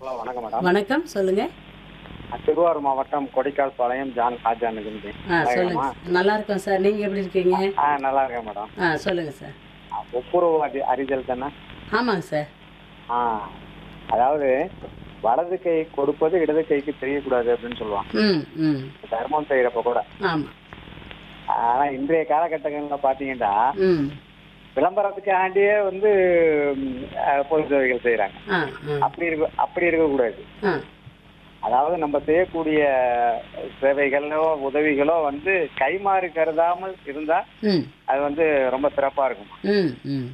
Hello வணக்கம் madam வணக்கம் சொல்லுங்க திருவாரூர் மாவட்டம் கொடைக்கால் பாளையம் ஜான் ஹாஜான் இருந்து ஆ சொல்லுங்க நல்லா இருக்கோம் சார் நீங்க எப்படி இருக்கீங்க ஆ நல்லா இருக்கேன் மேடம் ஆ சொல்லுங்க சார் ஒப்புரவு அறி அறிதல் தானே ஆமாங்க சார் ஆ அதாவது வலது கை கொடுப்பது இடது கைக்கு தெரியக்கூடாது அப்படின்னு சொல்லுவாங்க ம் ம் தர்மம் செய்யறப்ப கூட ஆமாம் ஆனா இன்றைய காலகட்டங்கள்ல பாத்தீங்கன்னா ம் விளம்பரத்துக்காண்டியே வந்து ம், அஹ், பொது சேவைகள் செய்யறாங்க ஆ ஆ அப்படி இருக்க அப்படி இருக்கக்கூடாது ஆ அதாவது நம்ம செய்யக்கூடிய சேவைகளோ உதவிகளோ வந்து கைமாறு கருதாமல் இருந்தா ம் அது வந்து ரொம்ப சிறப்பா இருக்கும் ம் ம்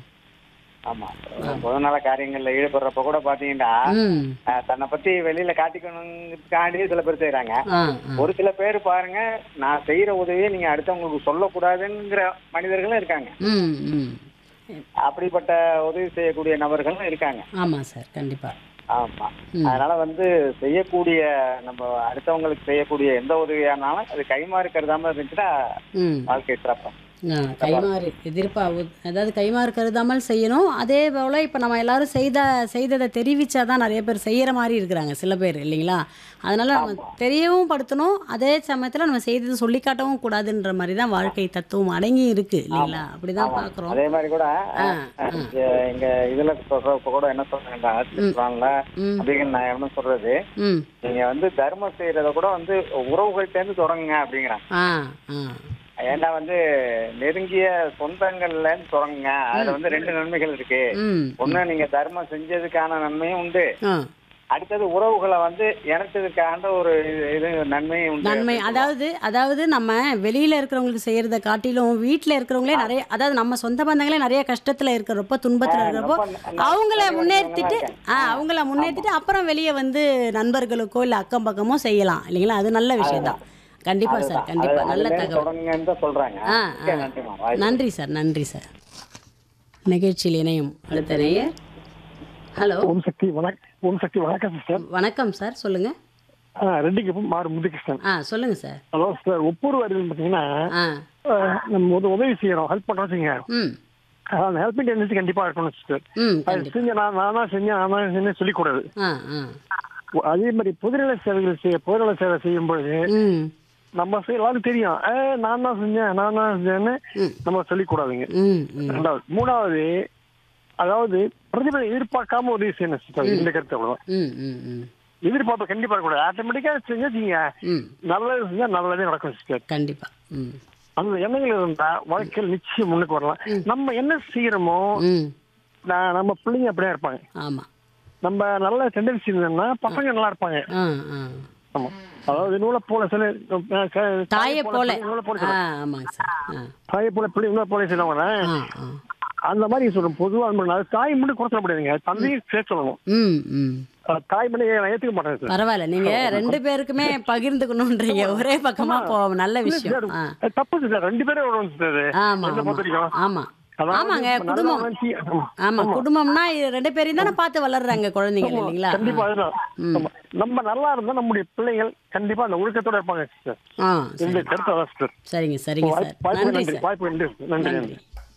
ஆமா பொதுநல காரியங்கள்ல ஈடுபடுறப்ப கூட பாத்தீங்கன்னா ம் அஹ், தன்னை பத்தி வெளியில காட்டிக்கணுங்கிறதுக்காண்டியே சில பேர் செய்யறாங்க ஆ ஆ ஒரு சில பேர் பாருங்க நான் செய்யற உதவியை நீங்க அடுத்தவங்களுக்கு சொல்லக்கூடாதுங்கிற மனிதர்களும் இருக்காங்க ம் ம் அப்படிப்பட்ட உதவி செய்யக்கூடிய நபர்களும் இருக்காங்க ஆமாம் சார் கண்டிப்பாக ஆமா ம். அதனால வந்து செய்யக்கூடிய நம்ம அடுத்தவங்களுக்கு செய்யக்கூடிய எந்த உதவியானாலும் அது கைமாறு கருதாம இருந்துச்சுன்னா ம் வாழ்க்கை சிறப்பா ஆ, கைமாறு எதிர்ப்பா உ- அதாவது கைமாறு கருதாமல் செய்யணும் அதே போல் இப்போ நம்ம எல்லாரும் செய்த செய்ததை தெரிவிச்சா தான் நிறைய பேர் செய்கிற மாதிரி இருக்கிறாங்க சில பேர் இல்லைங்களா அதனால் நம்ம தெரியவும் படுத்தணும் அதே சமயத்தில் நம்ம செய்ததை சொல்லி காட்டவும் கூடாதுன்ற மாதிரி தான் வாழ்க்கை தத்துவம் அடங்கி இருக்கு இல்லைங்களா அப்படி தான் பார்க்குறோம் அதே மாதிரி கூட ஆ, இங்க எங்க இதுல சொல்றப்ப கூட என்ன சொல்றாங்க சொல்றாங்கல்ல ம் அப்படின்னு நான் என்ன சொல்றது ம் நீங்க வந்து தர்மம் செய்யறத கூட வந்து உறவுகள்ட்ட இருந்து தொடங்குங்க அப்படிங்கிறாங்க ஆ ஆ ஏன்னா வந்து நெருங்கிய சொந்தங்கள்ல இருந்து தொடங்குங்க அதுல வந்து ரெண்டு நன்மைகள் இருக்கு ம் ஒண்ணு நீங்க தர்மம் செஞ்சதுக்கான நன்மையும் உண்டு ஆ அடுத்தது உறவுகளை வந்து இணைச்சதுக்கான ஒரு இது- இது நன்மையும் உண்டு நன்மை அதாவது அதாவது நம்ம வெளியில இருக்கிறவங்களுக்கு செய்யறத காட்டிலும் வீட்டில் இருக்கிறவங்களே நிறைய அதாவது நம்ம சொந்த பந்தங்களே நிறைய கஷ்டத்துல இருக்கிறப்போ துன்பத்துல இருக்கிறப்போ ரொம்ப அவங்கள நிறைய முன்னேற்றிட்டு இருக்காங்க. ஆ அவங்கள முன்னேற்றிட்டு அப்புறம் வெளியே வந்து நண்பர்களுக்கோ இல்லை அக்கம் பக்கமோ செய்யலாம் இல்லைங்களா அது நல்ல விஷயம் தான் கண்டிப்பா சார் கண்டிப்பா நல்ல அதுல தகவல் தொடங்குங்கன்னு தான் சொல்றாங்க ஆ ஓகே, ஆ நன்றிம்மா. வாய்ப்பு. நன்றி சார் நன்றி சார் நிகழ்ச்சியில் இணையும் அடுத்த நேயர் ஹலோ ஓம் சக்தி வணக்கம் ஓம் சக்தி வணக்கம் சார் வணக்கம் சார் சொல்லுங்க ரெட்டிக்கு மாறு முதுகிருஷ்ணன் ஆ சொல்லுங்க சார் ஹலோ சார் ஒப்புரவு அறிவு பார்த்தீங்கன்னா ஆ அஹ், நம்ம ஒரு உதவி செய்யறோம் ஹெல்ப் பண்றோம் வச்சுங்க ம் அந்த ஹெல்பிங் டெண்டன்சி கண்டிப்பா இருக்கணும் சார் ம் அது கண்டிப்பா செஞ்ச நான் நான் தான் செஞ்சேன் நான் தான் செஞ்சேன் சொல்லிக்கூடாது ஆ ஆ அதே மாதிரி பொதுநல சேவைகள் செய்ய பொதுநல சேவை செய்யும் பொழுது ம் நம்ம செய்ய எல்லாரும் தெரியும் ஏ நான் தான் செஞ்சேன் நான் தான் செஞ்சேன்னு ம். நம்ம சொல்லிக்கூடாதுங்க ம் ம் ரெண்டாவது மூணாவது அதாவது பிரதிபலை எதிர்பார்க்காம உதவி செய்யணும் sister. இந்த கருத்து அவ்வளவுதான் ம் ம் ம் எதிர்பார்ப்பு கண்டிப்பா இருக்கக்கூடாது ஆட்டோமேட்டிக்கா செஞ்சீங்க ம் நல்லது செஞ்சா நல்லதே நடக்கும் சிஸ்டர் கண்டிப்பா ம் அந்த எண்ணங்கள் இருந்தா வாழ்க்கையில் நிச்சயம் முன்னுக்கு வரலாம் நம்ம என்ன செய்யறோமோ ம் நான் நம்ம பிள்ளைங்க அப்படியே இருப்பாங்க ஆமா நம்ம நல்ல டெண்டன்சி இருந்தோம்னா பசங்க நல்லா இருப்பாங்க ஆ ஆ ஆமா அதாவது நூலை போல சில தாயை போல நூலை போல ஆ ஆமாங்க சார் ஆ தாயை போல பிள்ளை நூலை போல செய்வாங்க ஆ ஆ அந்த மாதிரி சொல்றோம் பொதுவா அது மாதிரி அது தாய் மட்டும் குறை சொல்ல முடியாதுங்க தந்தையும் சேர்த்து சொல்லணும் ம் ம் அஹ் தாய் மட்டும் நான் ஏத்துக்க மாட்டேன் சார் பரவாயில்ல நீங்க ரெண்டு பேருக்குமே பகிர்ந்துக்கணுன்றீங்க ஒரே பக்கமா போவோம் நல்ல விஷயம் ஆ அது தப்பு சார் ரெண்டு பேரும் வரணும் சார் அது. ஆமா என்னை ஆமா பொறுத்த வரைக்கும். ஆமா அதாவது ஆமாங்க இப்ப நல்ல குடும்பம் உணர்ச்சி, ஆமா. ஆமா குடும்பம்னா இது ரெண்டு பேரையும் தானே பார்த்து வளர்றாங்க குழந்தைங்க இல்லைங்களா கண்டிப்பா அதுதான் ஆமா. நம்ம நல்லா இருந்தா நம்முடைய பிள்ளைகள் கண்டிப்பா அந்த ஒழுக்கத்தோட இருப்பாங்க சிஸ்டர் ஆ இந்த சரி கருத்து அதான் சிஸ்டர் சரிங்க சரிங்க சார் வாய்ப்பு நன்றி நன்றி சார் வாய்ப்பு நன்றி நன்றி நன்றி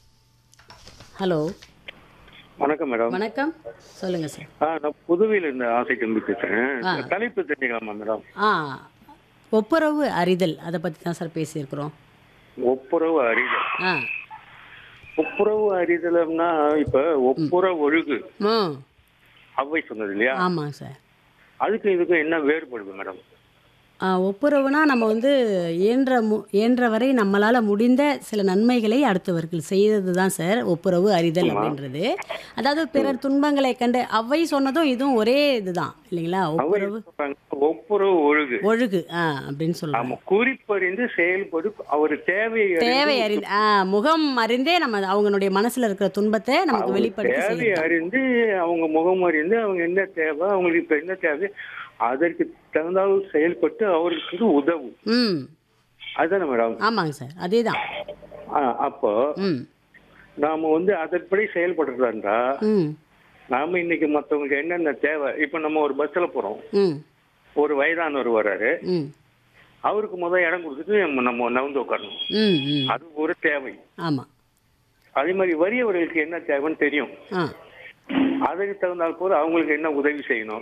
ஹலோ வணக்கம் மேடம் வணக்கம் சொல்லுங்க சார் ஆ, நான் புதுவையில இருந்து ஆசை தம்பி பேசுறேன் ஆ. தலைப்பு தெரிஞ்சுக்கலாமா மேடம் ஆ ஒப்புரவு அறிதல் அதை பற்றி தான் சார் பேசியிருக்கிறோம் ஒப்புரவு அறிதல் ஆ ஒப்புரவு அறிதல்னா இப்ப ஒப்புற ஒழுகு ம் அவ்வை சொன்னது இல்லையா ஆமாங்க சார் அதுக்கு இதுக்கும் என்ன வேறுபடுது மேடம் ஆ, ஒப்புரவுனா நம்ம வந்து இயன்ற மு இயன்ற வரை நம்மளால் முடிந்த சில நன்மைகளை அடுத்தவர்கள் செய்தது தான் சார் ஒப்புரவு அறிதல் அப்படின்றது அதாவது பிறர் துன்பங்களை கண்டு அவ்வை சொன்னதும் இதுவும் ஒரே இதுதான் இல்லைங்களா அவ்வை ஒப்புரவு சொல்றாங்க, ஒப்புரவு ஒழுகு ஒழுகு ஆ அப்படின்னு சொல்லுவாங்க ஆமா குறிப்பறிந்து செயல்படு அவர் தேவையை அறிந்து தேவை அறிந்து ஆ முகம் அறிந்தே நம்ம அவங்களுடைய மனசுல இருக்கிற துன்பத்தை நமக்கு வெளிப்படுத்தி தேவையை செய்யணும் அறிந்து அவங்க முகம் அறிந்து அவங்க என்ன தேவை அவங்களுக்கு இப்ப என்ன தேவை அதற்கு தகுந்தால் செயல்பட்டு அவருக்கு உதவும் ம் அதுதானே மேடம் ஆமாங்க சார் அதே தான் ஆ, அப்போ ம் நாம வந்து அதன்படி செயல்படுறதா ம் நாம இன்னைக்கு மத்தவங்களுக்கு என்னென்ன தேவை இப்ப நம்ம ஒரு பஸ்ல போறோம் ம் ஒரு வயதானவர் வர்றாரு ம் அவருக்கு முதல் இடம் கொடுத்துட்டு நம்ம- நம்ம நவுந்து உட்காரணும் ம் ம் அது ஒரு தேவை ஆமாம் அதே மாதிரி வறியவர்களுக்கு என்ன தேவைன்னு தெரியும் ஆ அதற்கு தகுந்தால் போல அவங்களுக்கு என்ன உதவி செய்யணும்